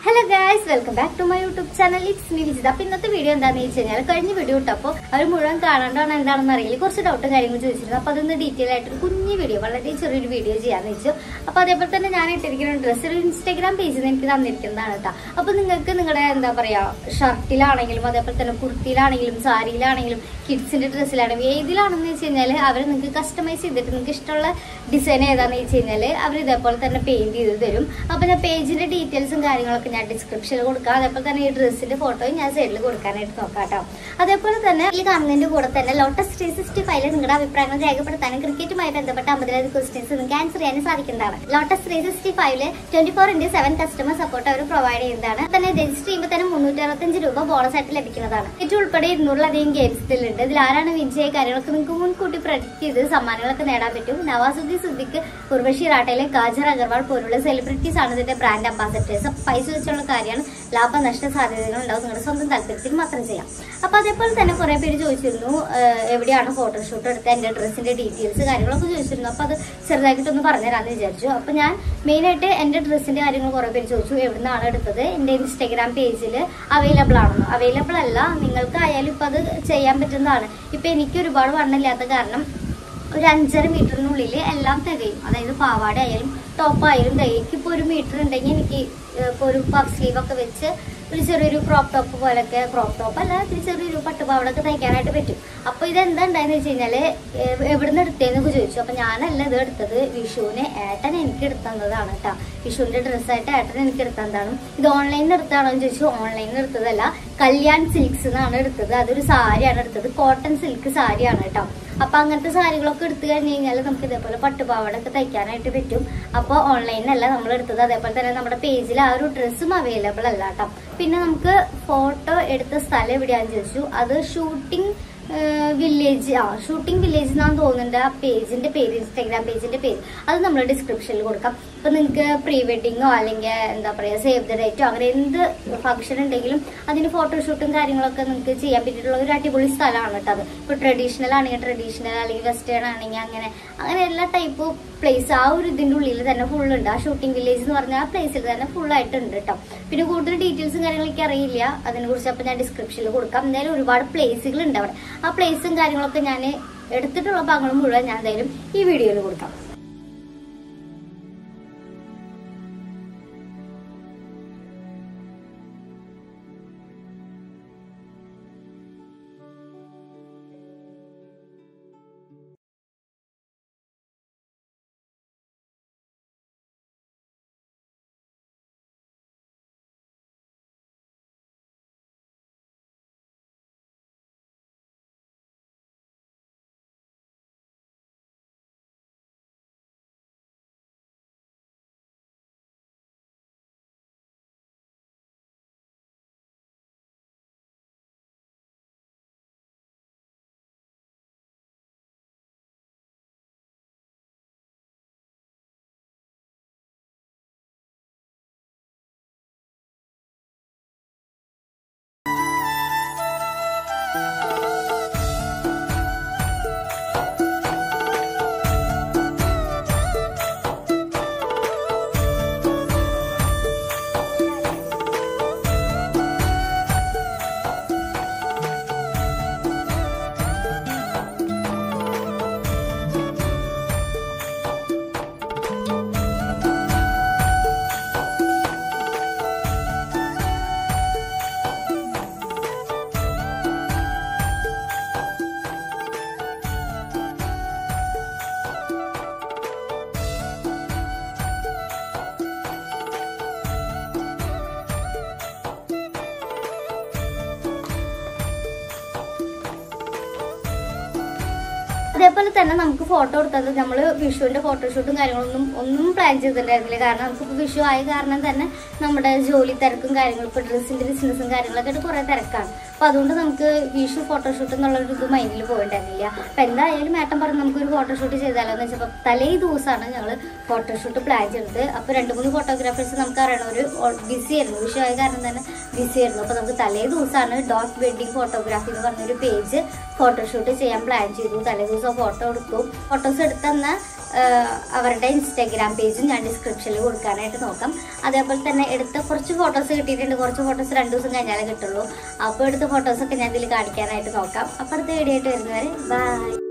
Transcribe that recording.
hello guys welcome back to my YouTube channel it's me Vijitha അപ്പൊ ഇന്നത്തെ video എന്താണെന്ന് വെച്ച് കഴിഞ്ഞാൽ കഴിഞ്ഞ വീഡിയോ ഇട്ടപ്പോൾ അവർ മുഴുവൻ കാണാണ്ടാണ് എന്താണെന്ന് അറിയില്ല കുറച്ച് ഡൗട്ടും കാര്യങ്ങളും ചോദിച്ചിരുന്നു അപ്പൊ അതൊന്ന് ഡീറ്റെയിൽ ആയിട്ട് ഒരു കുഞ്ഞു വീഡിയോ വളരെ ചെറിയൊരു വീഡിയോ ചെയ്യാന്ന് വെച്ചു അപ്പൊ അതേപോലെ തന്നെ ഞാൻ ഇട്ടിരിക്കുന്ന ഡ്രസ്സ് ഒരു ഇൻസ്റ്റാഗ്രാം പേജിൽ നിന്ന് എനിക്ക് തന്നിരിക്കുന്നതാണ് കേട്ടോ അപ്പൊ നിങ്ങൾക്ക് നിങ്ങളുടെ എന്താ പറയാ ഷർട്ടിലാണെങ്കിലും അതേപോലെ തന്നെ കുർത്തിയിലാണെങ്കിലും സാരിയിലാണെങ്കിലും കിഡ്സിന്റെ ഡ്രസ്സിലാണെങ്കിലും ഏതിലാണെന്ന് വെച്ച് കഴിഞ്ഞാൽ അവർ നിങ്ങൾക്ക് കസ്റ്റമൈസ് ചെയ്തിട്ട് നിങ്ങൾക്ക് ഇഷ്ടമുള്ള ഡിസൈൻ ഏതാന്ന് വെച്ച് കഴിഞ്ഞാൽ അവർ ഇതേപോലെ തന്നെ പെയിന്റ് ചെയ്ത് തരും അപ്പൊ ഞാൻ പേജിന്റെ ഡീറ്റെയിൽസും കാര്യങ്ങളൊക്കെ ഞാൻ ഡിസ്ക്രിപ്ഷനിൽ കൊടുക്കാം അതേപോലെ തന്നെ ഈ ഡ്രസ്സിന്റെ ഫോട്ടോയും ഞാൻ സൈഡിൽ കൊടുക്കാനായിട്ട് നോക്കാം കേട്ടോ അതേപോലെ തന്നെ ഈ കാണുന്നതിന്റെ കൂടെ തന്നെ ലോട്ടസ് ത്രീ സിക്സ്റ്റി ഫൈവില് നിങ്ങളുടെ അഭിപ്രായങ്ങൾ രേഖപ്പെടുത്താനും ക്രിക്കറ്റുമായി ബന്ധപ്പെട്ട അമ്പതിലധികം ക്വസ്റ്റ്യൻസ് നിങ്ങൾക്ക് ആൻസർ ചെയ്യാനും സാധിക്കുന്നതാണ് ലോട്ടസ് ത്രീ സിക്സ്റ്റി ഫൈവില് twenty four into seven customer support അവർ പ്രൊവൈഡ് ചെയ്യുന്നതാണ് തന്നെ രജിസ്റ്റർ ചെയ്യുമ്പോൾ തന്നെ മുന്നൂറ്റി അറുപത്തഞ്ച് രൂപ ബോണസ് ആയിട്ട് ലഭിക്കുന്നതാണ് ഏറ്റവും ഉൾപ്പെടെ ഇരുന്നൂറിലധികം ഗെയിംസ് ഇതിലുണ്ട് ഇതിൽ ആരാണ് വിജയ കാര്യങ്ങളൊക്കെ നിങ്ങൾക്ക് മുൻകൂട്ടി പ്രഡിക്ട് ചെയ്ത് സമ്മാനങ്ങളൊക്കെ നേടാൻ പറ്റും നവാസുദ്ദീൻ സിദ്ദിഖ് ഉർവശി റാട്ടയിലെ കാജർ അഗർവാൾ പോലുള്ള സെലിബ്രിറ്റീസ് ആണ് ഇതിന്റെ ബ്രാൻഡ് അംബാസഡേഴ്സ് പൈസ വെച്ചുള്ള കാര്യമാണ് ലാഭനഷ്ട സാധ്യതകൾ ഉണ്ടാവും നിങ്ങളുടെ സ്വന്തം താല്പര്യത്തിൽ മാത്രം ചെയ്യാം അപ്പൊ അതേപോലെ തന്നെ കുറെ പേര് ചോദിച്ചിരുന്നു ആഹ് എവിടെയാണ് ഫോട്ടോഷൂട്ട് എടുത്ത എന്റെ ഡ്രസ്സിന്റെ ഡീറ്റെയിൽസ് കാര്യങ്ങളൊക്കെ ചോദിച്ചിരുന്നു അപ്പൊ അത് ചെറുതായിട്ടൊന്ന് പറഞ്ഞുതരാന്ന് വിചാരിച്ചു അപ്പൊ ഞാൻ മെയിൻ ആയിട്ട് എന്റെ ഡ്രസ്സിന്റെ കാര്യങ്ങൾ കുറെ പേര് ചോദിച്ചു എവിടുന്നാണ് എടുത്തത് എന്റെ ഇൻസ്റ്റാഗ്രാം പേജിൽ അവൈലബിൾ ആണെന്ന് അവൈലബിൾ അല്ല നിങ്ങൾക്ക് ആയാലും ഇപ്പൊ അത് ചെയ്യാൻ പറ്റുന്നതാണ് ഇപ്പൊ എനിക്ക് ഒരുപാട് വണ്ണില്ലാത്ത കാരണം ഒരു അഞ്ചര മീറ്ററിനുള്ളിൽ എല്ലാം തികയും അതായത് പാവാട ആയാലും ടോപ്പ് ആയാലും തികയും ഇപ്പോൾ ഒരു മീറ്റർ ഉണ്ടെങ്കിൽ എനിക്ക് ഇപ്പോൾ ഒരു പഫ് സ്ലീവ് ഒക്കെ വെച്ച് ഒരു ചെറിയൊരു ക്രോപ്പ് ടോപ്പ് പോലൊക്കെ ക്രോപ്പ് ടോപ്പ് അല്ല ഒരു ചെറിയൊരു പട്ടുപാവടൊക്കെ തയ്ക്കാനായിട്ട് പറ്റും അപ്പോൾ ഇതെന്താ ഉണ്ടായെന്ന് വെച്ച് കഴിഞ്ഞാൽ എവിടുന്ന് എടുത്തേന്നൊക്കെ ചോദിച്ചു അപ്പോൾ ഞാനല്ല ഇത് എടുത്തത് വിഷുവിന് ഏട്ടൻ എനിക്ക് എടുത്തതാണ് കേട്ടോ വിഷുവിന്റെ ഡ്രസ്സായിട്ട് ഏട്ടൻ എനിക്ക് എടുത്തതാണ് ഇത് ഓൺലൈനിൽ എടുത്താണോ എന്ന് ചോദിച്ചു ഓൺലൈനിൽ എടുത്തതല്ല കല്യാൺ സിൽക്സ് എന്നാണ് എടുത്തത് അതൊരു സാരിയാണ് എടുത്തത് കോട്ടൺ സിൽക്ക് സാരിയാണ് കേട്ടോ അപ്പൊ അങ്ങനത്തെ സാരികളൊക്കെ എടുത്തു കഴിഞ്ഞ് കഴിഞ്ഞാൽ നമുക്ക് ഇതേപോലെ പട്ടുപാവാടൊക്കെ തയ്ക്കാനായിട്ട് പറ്റും അപ്പോൾ ഓൺലൈനിലല്ല നമ്മൾ എടുത്തത് അതേപോലെ തന്നെ നമ്മുടെ പേജിൽ ആ ഒരു ഡ്രസ്സും അവൈലബിൾ അല്ല കേട്ടോ പിന്നെ നമുക്ക് ഫോട്ടോ എടുത്ത സ്ഥലം എവിടെയാണെന്ന് ചോദിച്ചു അത് ഷൂട്ടിംഗ് വില്ലേജ് ആ ഷൂട്ടിംഗ് വില്ലേജ് എന്നാണ് തോന്നുന്നുണ്ട് ആ പേജിന്റെ പേര് ഇൻസ്റ്റാഗ്രാം പേജിന്റെ പേര് അത് നമ്മൾ ഡിസ്ക്രിപ്ഷനിൽ കൊടുക്കാം ഇപ്പൊ നിങ്ങൾക്ക് പ്രീ വെഡിങ്ങോ അല്ലെങ്കിൽ എന്താ പറയാ സേവ് ദ ഡേറ്റോ അങ്ങനെ എന്ത് ഫംഗ്ഷൻ ഉണ്ടെങ്കിലും അതിന് ഫോട്ടോഷൂട്ടും കാര്യങ്ങളൊക്കെ നിങ്ങൾക്ക് ചെയ്യാൻ പറ്റിയിട്ടുള്ള ഒരു അടിപൊളി സ്ഥലമാണ് കേട്ടോ അത് ഇപ്പൊ ട്രഡീഷണൽ ആണെങ്കിൽ ട്രഡീഷണൽ അല്ലെങ്കിൽ വെസ്റ്റേൺ ആണെങ്കിൽ അങ്ങനെ അങ്ങനെ എല്ലാ ടൈപ്പ് പ്ലേസ് ആ ഒരു ഇതിന്റെ ഉള്ളിൽ തന്നെ ഫുൾ ഉണ്ട് ആ ഷൂട്ടിംഗ് വില്ലേജ് എന്ന് പറഞ്ഞ ആ പ്ലേസിൽ തന്നെ ഫുൾ ആയിട്ടുണ്ട് കേട്ടോ പിന്നെ കൂടുതൽ ഡീറ്റെയിൽസും കാര്യങ്ങളൊക്കെ അറിയില്ല അതിനെ കുറിച്ച് അപ്പൊ ഞാൻ ഡിസ്ക്രിപ്ഷനിൽ കൊടുക്കാം എന്തായാലും ഒരുപാട് പ്ലേസുകൾ ഉണ്ട് അവിടെ ആ പ്ലേസും കാര്യങ്ങളൊക്കെ ഞാൻ എടുത്തിട്ടുള്ള ഭാഗങ്ങൾ മുഴുവൻ ഞാൻ എന്തായാലും ഈ വീഡിയോയിൽ കൊടുക്കാം അതേപോലെ തന്നെ നമുക്ക് ഫോട്ടോ എടുത്തത് നമ്മൾ വിഷുവിന്റെ ഫോട്ടോഷൂട്ടും കാര്യങ്ങളൊന്നും ഒന്നും പ്ലാൻ ചെയ്തിട്ടുണ്ടായിരുന്നില്ല കാരണം നമുക്കിപ്പോൾ വിഷു ആയ കാരണം തന്നെ നമ്മുടെ ജോലി തിരക്കും കാര്യങ്ങളും ഇപ്പോൾ ഡ്രസ്സിന്റെ ബിസിനസ്സും കാര്യങ്ങളൊക്കെ ആയിട്ട് കുറേ തിരക്കാണ് അപ്പൊ അതുകൊണ്ട് നമുക്ക് വിഷു ഫോട്ടോഷൂട്ട് എന്നുള്ള ഒരു ഇത് മൈൻഡിൽ പോയിട്ടുണ്ടായിരുന്നില്ല അപ്പൊ എന്തായാലും ഏട്ടൻ പറഞ്ഞു നമുക്കൊരു ഫോട്ടോഷൂട്ട് ചെയ്താലോ എന്ന് വെച്ചപ്പോൾ തലേ ദിവസമാണ് ഞങ്ങൾ ഫോട്ടോഷൂട്ട് പ്ലാൻ ചെയ്തത് അപ്പൊ രണ്ട് മൂന്ന് ഫോട്ടോഗ്രാഫേഴ്സ് നമുക്ക് അറിയണവർ ബിസി ആയിരുന്നു വിഷു ആയ കാരണം തന്നെ ബിസി ആയിരുന്നു അപ്പൊ നമുക്ക് തലേ ദിവസമാണ് ഡോട്ട് വെഡിങ് ഫോട്ടോഗ്രാഫി എന്ന് പറഞ്ഞൊരു പേജ് ഫോട്ടോഷൂട്ട് ചെയ്യാൻ പ്ലാൻ ചെയ്തു തലേ ദിവസം ഫോട്ടോ എടുത്തു ഫോട്ടോസ് എടുത്തെന്ന് അവരുടെ ഇൻസ്റ്റാഗ്രാം പേജും ഞാൻ ഡിസ്ക്രിപ്ഷനിൽ കൊടുക്കാനായിട്ട് നോക്കാം അതേപോലെ തന്നെ എടുത്ത കുറച്ച് ഫോട്ടോസ് കിട്ടിയിട്ടുണ്ട് കുറച്ച് ഫോട്ടോസ് രണ്ടു ദിവസം കഴിഞ്ഞാലേ കിട്ടുള്ളൂ അപ്പോൾ എടുത്ത ഫോട്ടോസൊക്കെ ഞാൻ ഇതിൽ കാണിക്കാനായിട്ട് നോക്കാം അപ്പോൾ അടുത്ത വീഡിയോ ആയിട്ട് വരുന്നവരെ ബൈ